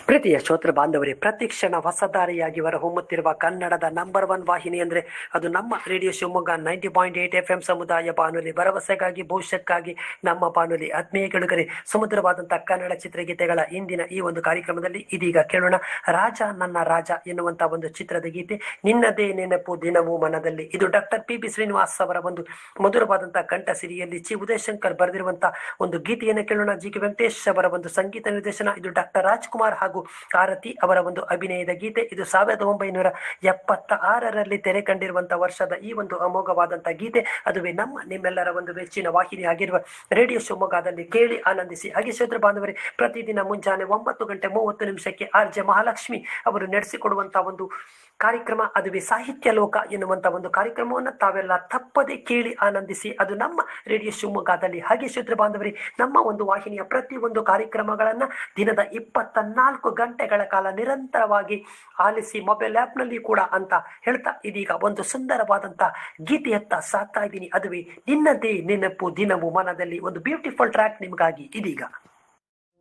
ಪ್ರೀತಿಯ ಶ್ರೋತೃ ಬಾಂಧವರೇ ಪ್ರತಿಕ್ಷಣ ಹೊಸದಾರಿಯಾಗಿ ಹೊಮ್ಮುತ್ತಿರುವ ಕನ್ನಡದ ನಂಬರ್ ಒನ್ ವಾಹಿನಿ ಅಂದ್ರೆ ಅದು ನಮ್ಮ radio Shivamogga ninety point eight F M ಸಮುದಾಯ ಬಾನುಲಿ ಭರವಸೆಗಾಗಿ ಭವಿಷ್ಯಕ್ಕಾಗಿ ನಮ್ಮ ಬಾನುಲಿ ಆತ್ಮೀಯ ಕೆಳುಗರೆ ಸುಮಧುರವಾದಂತಹ ಕನ್ನಡ ಚಿತ್ರಗೀತೆಗಳ ಇಂದಿನ ಈ ಒಂದು ಕಾರ್ಯಕ್ರಮದಲ್ಲಿ ಇದೀಗ ಕೇಳೋಣ ರಾಜ ನನ್ನ ರಾಜ ಎನ್ನುವಂತ ಒಂದು ಚಿತ್ರದ ಗೀತೆ ನಿನ್ನದೇ ನೆನಪು ದಿನವೂ ಮನದಲ್ಲಿ ಇದು ಡಾಕ್ಟರ್ ಪಿ ಬಿ ಶ್ರೀನಿವಾಸ್ ಅವರ ಒಂದು ಮಧುರವಾದಂತಹ ಕಂಠ ಸಿರಿಯಲ್ಲಿ ಚಿ ಉದಯಶಂಕರ್ ಬರೆದಿರುವಂತಹ ಒಂದು ಗೀತೆಯನ್ನು ಕೇಳೋಣ ಜಿ ಕೆ ವೆಂಕಟೇಶ್ ಅವರ ಒಂದು ಸಂಗೀತ ನಿರ್ದೇಶನ ಇದು ಡಾಕ್ಟರ್ ರಾಜ್ಕುಮಾರ್ ಹಾಗೂ ಆರತಿ ಅವರ ಒಂದು ಅಭಿನಯದ ಗೀತೆ ಇದು ಸಾವಿರದ ಒಂಬೈನೂರ ಎಪ್ಪತ್ತ ಆರರಲ್ಲಿ ತೆರೆ ಕಂಡಿರುವಂತಹ ವರ್ಷದ ಈ ಒಂದು ಅಮೋಘವಾದಂತಹ ಗೀತೆ ಅದುವೇ ನಮ್ಮ ನಿಮ್ಮೆಲ್ಲರ ಒಂದು ಮೆಚ್ಚಿನ ವಾಹಿನಿ ಆಗಿರುವ ರೇಡಿಯೋ ಶಿವಮೊಗ್ಗದಲ್ಲಿ ಕೇಳಿ ಆನಂದಿಸಿ ಹಾಗೆ ಶ್ರೋತೃ ಬಾಂಧವರೇ ಪ್ರತಿದಿನ ಮುಂಜಾನೆ ಒಂಬತ್ತು ಗಂಟೆ ಮೂವತ್ತು ನಿಮಿಷಕ್ಕೆ ಆರ್ ಜೆ ಮಹಾಲಕ್ಷ್ಮಿ ಅವರು ನಡೆಸಿಕೊಡುವಂತಹ ಒಂದು ಕಾರ್ಯಕ್ರಮ ಅದುವೇ ಸಾಹಿತ್ಯ ಲೋಕ ಎನ್ನುವಂತ ಒಂದು ಕಾರ್ಯಕ್ರಮವನ್ನು ತಾವೆಲ್ಲ ತಪ್ಪದೆ ಕೇಳಿ ಆನಂದಿಸಿ ಅದು ನಮ್ಮ ರೇಡಿಯೋ ಶಿವಮೊಗ್ಗದಲ್ಲಿ ಹಾಗೆ ಶ್ರೋತೃ ಬಾಂಧವರೇ ನಮ್ಮ ಒಂದು ವಾಹಿನಿಯ ಪ್ರತಿ ಒಂದು ಕಾರ್ಯಕ್ರಮಗಳನ್ನ ದಿನದ ಇಪ್ಪತ್ತ ನಾಲ್ಕು ಗಂಟೆಗಳ ಕಾಲ ನಿರಂತರವಾಗಿ ಆಲಿಸಿ ಮೊಬೈಲ್ ಆ್ಯಪ್ನಲ್ಲಿ ಕೂಡ ಅಂತ ಹೇಳ್ತಾ ಇದೀಗ ಒಂದು ಸುಂದರವಾದಂತ ಗೀತೆಯತ್ತ ಸಾಕ್ತಾ ಇದ್ದೀನಿ ಅದುವೇ ನಿನ್ನದೇ ನೆನಪು ದಿನವು ಮನದಲ್ಲಿ ಒಂದು ಬ್ಯೂಟಿಫುಲ್ ಟ್ರ್ಯಾಕ್ ನಿಮಗಾಗಿ ಇದೀಗ